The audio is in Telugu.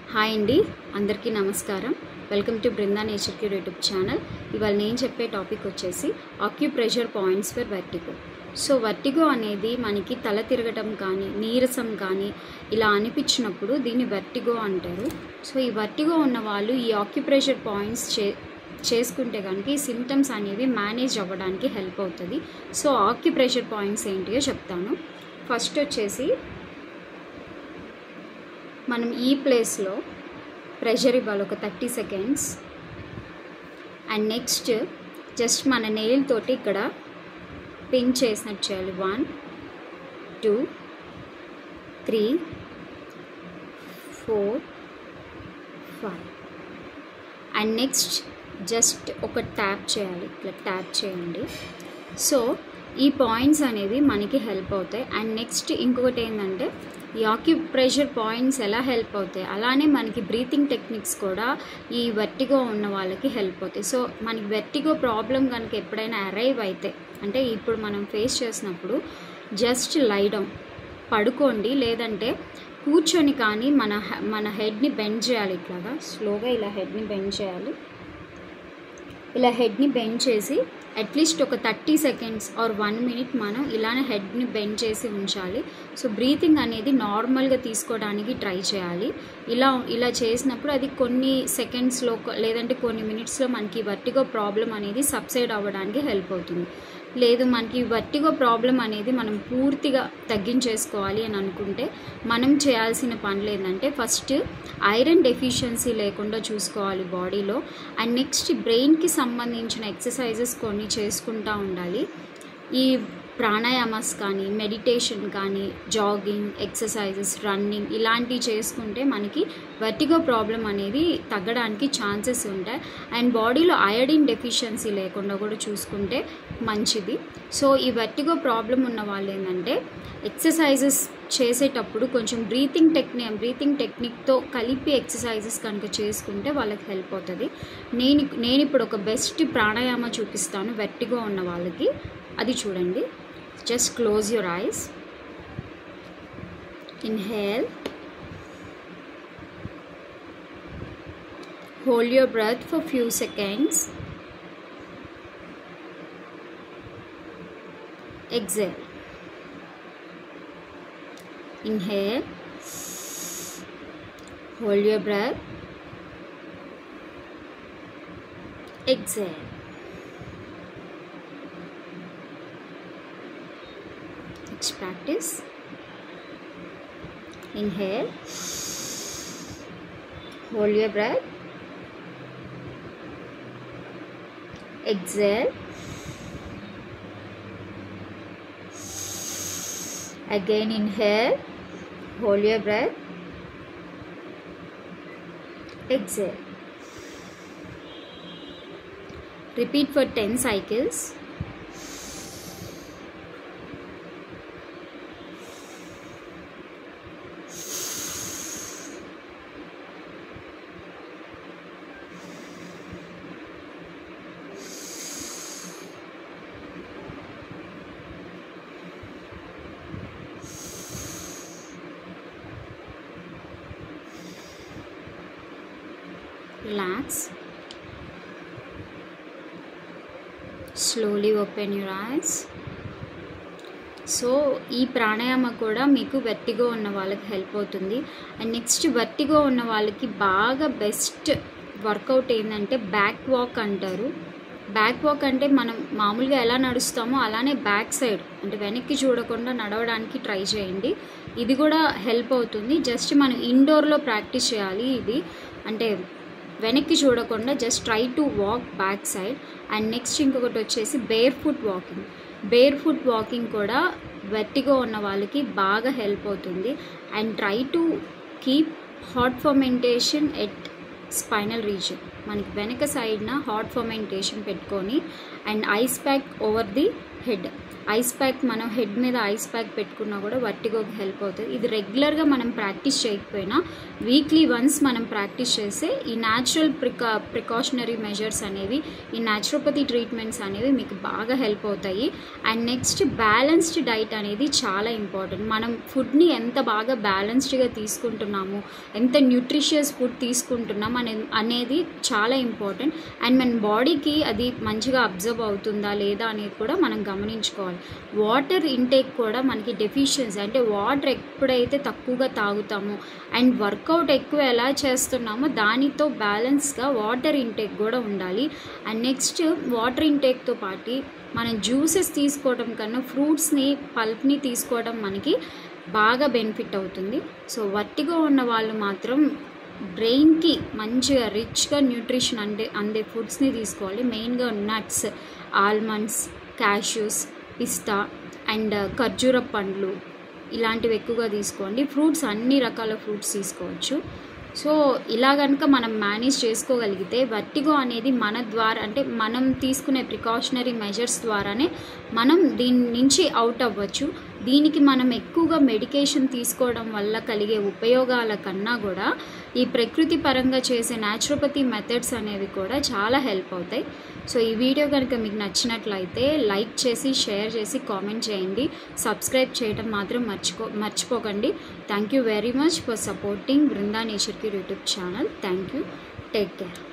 హాయ్ అండి అందరికీ నమస్కారం welcome to Brinda nature cure YouTube channel ఇవాళ నేను చెప్పే టాపిక్ వచ్చేసి acupressure points for vertigo so vertigo అనేది మనకి తల తిరగటం కానీ నీరసం కానీ ఇలా అనిపించినప్పుడు దీన్ని వర్టిగో అంటారు సో ఈ వర్టిగో ఉన్న వాళ్ళు ఈ ఆక్యుప్రెషర్ పాయింట్స్ చే చేసుకుంటే కనుక ఈ సిమ్టమ్స్ అనేవి మేనేజ్ అవ్వడానికి హెల్ప్ అవుతుంది సో ఆక్యుప్రెషర్ పాయింట్స్ ఏంటియో చెప్తాను ఫస్ట్ వచ్చేసి మనం ఈ ప్లేస్లో ప్రెషర్ ఇవ్వాలి ఒక thirty seconds and next just మన నెయిల్ తోటి ఇక్కడ పిన్ చేసినట్టు చేయాలి one two three four five and next just ఒక ట్యాప్ చేయాలి ఇట్లా ట్యాప్ చేయండి సో ఈ పాయింట్స్ అనేవి మనకి హెల్ప్ అవుతాయి అండ్ నెక్స్ట్ ఇంకొకటి ఏంటంటే ఈ ఆక్యుప్రెషర్ పాయింట్స్ ఎలా హెల్ప్ అవుతాయి అలానే మనకి బ్రీతింగ్ టెక్నిక్స్ కూడా ఈ వెర్టిగో ఉన్న వాళ్ళకి హెల్ప్ అవుతాయి సో మనకి వెర్టిగో ప్రాబ్లం కనుక ఎప్పుడైనా అరైవ్ అయితే అంటే ఇప్పుడు మనం ఫేస్ చేసినప్పుడు జస్ట్ లైడౌన్ పడుకోండి లేదంటే కూర్చొని కానీ మన హె- మన హెడ్ని బెండ్ చేయాలి ఇట్లాగా స్లోగా ఇలా హెడ్ని బెండ్ చేయాలి ఇలా హెడ్ని బెండ్ చేసి అట్లీస్ట్ ఒక thirty seconds or one minute మనం ఇలానే హెడ్ని బెండ్ చేసి ఉంచాలి సో బ్రీతింగ్ అనేది నార్మల్గా తీసుకోవడానికి ట్రై చేయాలి ఇలా ఇలా చేసినప్పుడు అది కొన్ని సెకండ్స్లో లేదంటే కొన్ని మినిట్స్లో మనకి వర్టిగో ప్రాబ్లం అనేది సబ్సైడ్ అవ్వడానికి హెల్ప్ అవుతుంది లేదు మనకి వర్టిగో ప్రాబ్లం అనేది మనం పూర్తిగా తగ్గించేసుకోవాలి అని అనుకుంటే మనం చేయాల్సిన పనులు ఏంటంటే ఫస్ట్ ఐరన్ డెఫిషియన్సీ లేకుండా చూసుకోవాలి బాడీలో అండ్ నెక్స్ట్ బ్రెయిన్కి సంబంధించిన ఎక్సర్సైజెస్ కొన్ని చేసుకుంటూ ఉండాలి ఈ ప్రాణాయామస్ కానీ మెడిటేషన్ కానీ జాగింగ్ ఎక్సర్సైజెస్ రన్నింగ్ ఇలాంటివి చేసుకుంటే మనకి వర్టిగో ప్రాబ్లం అనేది తగ్గడానికి ఛాన్సెస్ ఉంటాయి అండ్ బాడీలో అయోడిన్ డెఫిషియన్సీ లేకుండా కూడా చూసుకుంటే మంచిది సో ఈ వర్టిగో ప్రాబ్లం ఉన్న వాళ్ళు ఏంటంటే ఎక్సర్సైజెస్ చేసేటప్పుడు కొంచెం బ్రీతింగ్ టెక్నిక్ బ్రీతింగ్ టెక్నిక్తో కలిపి ఎక్సర్సైజెస్ కనుక చేసుకుంటే వాళ్ళకి హెల్ప్ అవుతుంది నేను నేను ఇప్పుడు ఒక బెస్ట్ ప్రాణాయామ చూపిస్తాను వెట్టిగా ఉన్న వాళ్ళకి అది చూడండి just close your eyes inhale hold your breath for few seconds exhale inhale hold your breath exhale next practice inhale hold your breath exhale Again inhale, hold your breath, exhale. Repeat for 10 cycles. Relax. Slowly open your eyes. So ఈ ప్రాణాయామ కూడా మీకు వెట్టిగో ఉన్న వాళ్ళకి హెల్ప్ అవుతుంది అండ్ నెక్స్ట్ వెట్టిగో ఉన్న వాళ్ళకి బాగా బెస్ట్ వర్కౌట్ ఏంటంటే బ్యాక్ వాక్ అంటారు బ్యాక్ వాక్ అంటే మనం మామూలుగా ఎలా నడుస్తామో అలానే బ్యాక్ సైడ్ అంటే వెనక్కి చూడకుండా నడవడానికి ట్రై చేయండి ఇది కూడా హెల్ప్ అవుతుంది జస్ట్ మనం ఇండోర్లో ప్రాక్టీస్ చేయాలి ఇది అంటే వెనక్కి చూడకుండా just try to walk back side and next ఇంకొకటి వచ్చేసి barefoot walking barefoot walking కూడా వెట్టిగా ఉన్న వాళ్ళకి బాగా హెల్ప్ అవుతుంది and try to keep hot fermentation at spinal region మనకి వెనక సైడ్న హాట్ ఫర్మెంటేషన్ పెట్టుకొని and ice pack over the head ice pack మనం హెడ్ మీద ఐస్ ప్యాక్ పెట్టుకున్నా కూడా వర్టిగోకి హెల్ప్ అవుతుంది ఇది రెగ్యులర్గా మనం ప్రాక్టీస్ చేయకపోయినా వీక్లీ వన్స్ మనం ప్రాక్టీస్ చేస్తే ఈ న్యాచురల్ ప్రికా ప్రికాషనరీ మెజర్స్ అనేవి ఈ న్యాచురోపతి ట్రీట్మెంట్స్ అనేవి మీకు బాగా హెల్ప్ అవుతాయి అండ్ నెక్స్ట్ బ్యాలెన్స్డ్ డైట్ అనేది చాలా ఇంపార్టెంట్ మనం ఫుడ్ని ఎంత బాగా బ్యాలెన్స్డ్గా తీసుకుంటున్నాము ఎంత న్యూట్రిషియస్ ఫుడ్ తీసుకుంటున్నాం అనే అనేది చాలా ఇంపార్టెంట్ అండ్ మన బాడీకి అది మంచిగా అబ్జర్వ్ అవుతుందా లేదా అనేది కూడా మనం గమనించుకోవాలి వాటర్ ఇంటేక్ కూడా మనకి డెఫిషియన్సీ అంటే వాటర్ ఎప్పుడైతే తక్కువగా తాగుతామో అండ్ వర్కౌట్ ఎక్కువ ఎలా చేస్తున్నామో దానితో బ్యాలెన్స్గా వాటర్ ఇంటేక్ కూడా ఉండాలి అండ్ నెక్స్ట్ వాటర్ ఇంటేక్తో పాటు మనం జ్యూసెస్ తీసుకోవడం కన్నా ఫ్రూట్స్ని పల్ప్ని తీసుకోవడం మనకి బాగా బెనిఫిట్ అవుతుంది సో వట్టిగా ఉన్న వాళ్ళు మాత్రం బ్రెయిన్కి మంచిగా రిచ్గా న్యూట్రిషన్ అంటే అందే ఫుడ్స్ని తీసుకోవాలి మెయిన్గా నట్స్ ఆల్మండ్స్ క్యాష్యూస్ పిస్తా అండ్ ఖర్జూర పండ్లు ఇలాంటివి ఎక్కువగా తీసుకోండి ఫ్రూట్స్ అన్ని రకాల ఫ్రూట్స్ తీసుకోవచ్చు సో ఇలా కనుక మనం మేనేజ్ చేసుకోగలిగితే వర్టిగో అనేది మన ద్వారా అంటే మనం తీసుకునే ప్రికాషనరీ మెజర్స్ ద్వారానే మనం దీని నుంచి అవుట్ అవ్వచ్చు దీనికి మనం ఎక్కువగా మెడికేషన్ తీసుకోవడం వల్ల కలిగే ఉపయోగాల కన్నా కూడా ఈ ప్రకృతి పరంగా చేసే న్యాచురోపతి మెథడ్స్ అనేవి కూడా చాలా హెల్ప్ అవుతాయి సో ఈ వీడియో కనుక మీకు నచ్చినట్లయితే లైక్ చేసి షేర్ చేసి కామెంట్ చేయండి సబ్స్క్రైబ్ చేయడం మాత్రం మర్చిపో మర్చిపోకండి thank you very much for supporting Brinda nature cure YouTube channel thank you take care